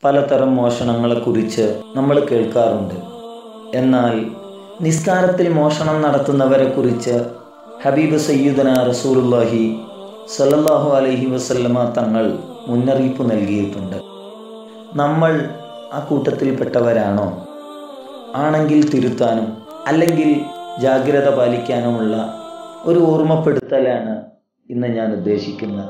പലതരം മോഷണങ്ങളെക്കുറിച്ച് നമ്മൾ കേൾക്കാറുണ്ട് എന്നാൽ നിസ്കാരത്തിൽ മോഷണം നടത്തുന്നവരെ കുറിച്ച് ഹബീബ് സയ്യിദന റസൂലുല്ലാഹി സല്ലല്ലാഹു അലൈഹി വസല്ലമ തങ്ങൾ മുന്നറിയിപ്പ് നൽകിയിട്ടുണ്ട് നമ്മൾ ആ കൂട്ടത്തിൽപ്പെട്ടവരാണോ ആണെങ്കിൽ തിരുത്താനും അല്ലെങ്കിൽ ജാഗ്രത പാലിക്കാനുമുള്ള ഒരു ഓർമ്മപ്പെടുത്തലാണ് ഇന്ന് ഞാൻ ഉദ്ദേശിക്കുന്നത്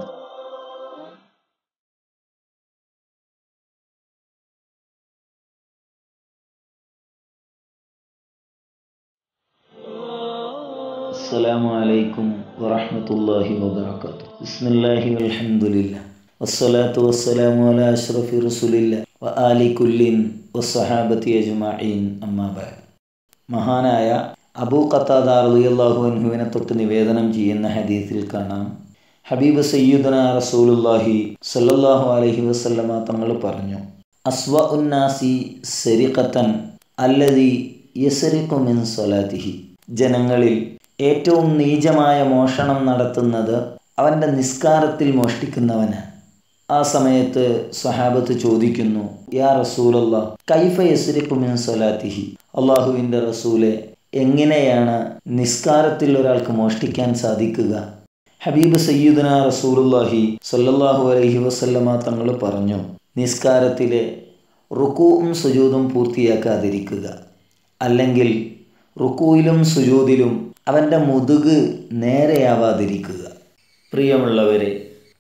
السلام عليكم ورحمة الله وبركاته بسم الله والحمد لله والصلاة والسلام على أشرف رسول الله وآل كل والصحابة أجمعين أما بعد മഹാനായ അബൂ ഖത്താദ റളിയല്ലാഹു അൻഹുവിനെ തൊട്ട് നിവേദനം ചെയ്യുന്ന ഹദീസിൽ കാണാം ഹബീബ് സയ്യിദുന റസൂലുല്ലാഹി സല്ലല്ലാഹു അലൈഹി വസല്ലമ തങ്ങൾ പറഞ്ഞു അസ്വ ഉന്നാസി സരിഖത്തൻ അല്ലതി യസരിഖു മിൻ സ്വലാത്തിഹി ജനങ്ങളിൽ ഏറ്റവും നീചമായ മോഷണം നടത്തുന്നത് അവൻ്റെ നിസ്കാരത്തിൽ മോഷ്ടിക്കുന്നവനാണ് ആ സമയത്ത് സ്വഹാബത്ത് ചോദിക്കുന്നു യാ റസൂലല്ല കൈഫ യസ്രിഖു മിൻ സ്വലാത്തിഹി അള്ളാഹുവിൻ്റെ റസൂലെ എങ്ങനെയാണ് നിസ്കാരത്തിൽ ഒരാൾക്ക് മോഷ്ടിക്കാൻ സാധിക്കുക ഹബീബ് സയ്യിദന റസൂലുല്ലാഹി സല്ലല്ലാഹു അലൈഹി വസല്ലമ തങ്ങൾ പറഞ്ഞു നിസ്കാരത്തിലെ റുക്കൂവും സുജൂതും പൂർത്തിയാക്കാതിരിക്കുക അല്ലെങ്കിൽ റുക്കൂയിലും സുജൂതിലും അവൻ്റെ മുതുക് നേരെയാവാതിരിക്കുക പ്രിയമുള്ളവരെ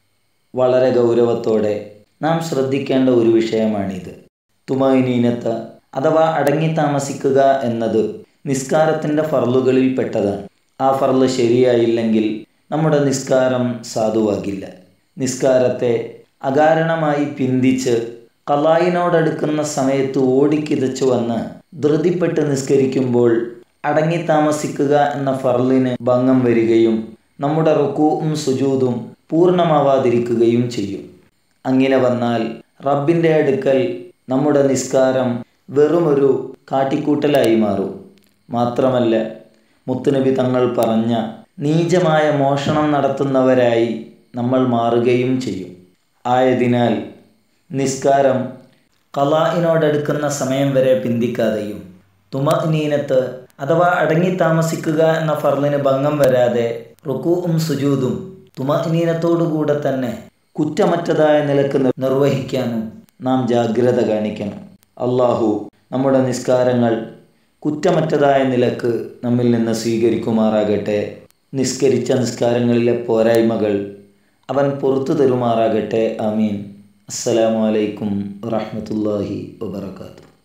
വളരെ ഗൗരവത്തോടെ നാം ശ്രദ്ധിക്കേണ്ട ഒരു വിഷയമാണിത് തുമായിനീനത്ത് അഥവാ അടങ്ങി താമസിക്കുക എന്നത് നിസ്കാരത്തിൻ്റെ ഫർലുകളിൽ പെട്ടതാണ് ആ ഫർല് ശരിയായില്ലെങ്കിൽ നമ്മുടെ നിസ്കാരം സാധുവാകില്ല നിസ്കാരത്തെ അകാരണമായി പിന്തിച്ച് കലായിനോടടുക്കുന്ന സമയത്ത് ഓടിക്കിതച്ചു വന്ന് ധൃതിപ്പെട്ട് നിസ്കരിക്കുമ്പോൾ അടങ്ങി താമസിക്കുക എന്ന ഫർലിന് ഭംഗം വരികയും നമ്മുടെ റുക്കൂവും സുജൂതും പൂർണ്ണമാവാതിരിക്കുകയും ചെയ്യും അങ്ങനെ വന്നാൽ റബ്ബിൻ്റെ അടുക്കൽ നമ്മുടെ നിസ്കാരം വെറുമൊരു കാട്ടിക്കൂട്ടലായി മാറും മാത്രമല്ല മുത്തുനബി തങ്ങൾ പറഞ്ഞ നീചമായ മോഷണം നടത്തുന്നവരായി നമ്മൾ മാറുകയും ചെയ്യും ആയതിനാൽ നിസ്കാരം കലായിനോടടുക്കുന്ന സമയം വരെ പിന്തിക്കാതെയും തുമനീനത്ത് അഥവാ അടങ്ങി താമസിക്കുക എന്ന ഫർലിന് ഭംഗം വരാതെ റുക്കൂവും സുജൂതും തുമനീനത്തോടുകൂടെ തന്നെ കുറ്റമറ്റതായ നിലക്ക് നിർവഹിക്കാനും നാം ജാഗ്രത കാണിക്കണം അള്ളാഹു നമ്മുടെ നിസ്കാരങ്ങൾ കുറ്റമറ്റതായ നിലക്ക് നമ്മിൽ നിന്ന് സ്വീകരിക്കുമാറാകട്ടെ നിസ്കരിച്ച നിസ്കാരങ്ങളിലെ പോരായ്മകൾ അവൻ പുറത്തു തരുമാറാകട്ടെ അമീൻ അസ്സലാമു അലൈക്കും വറഹ്മത്തുള്ളാഹി വബർക്കാത്തു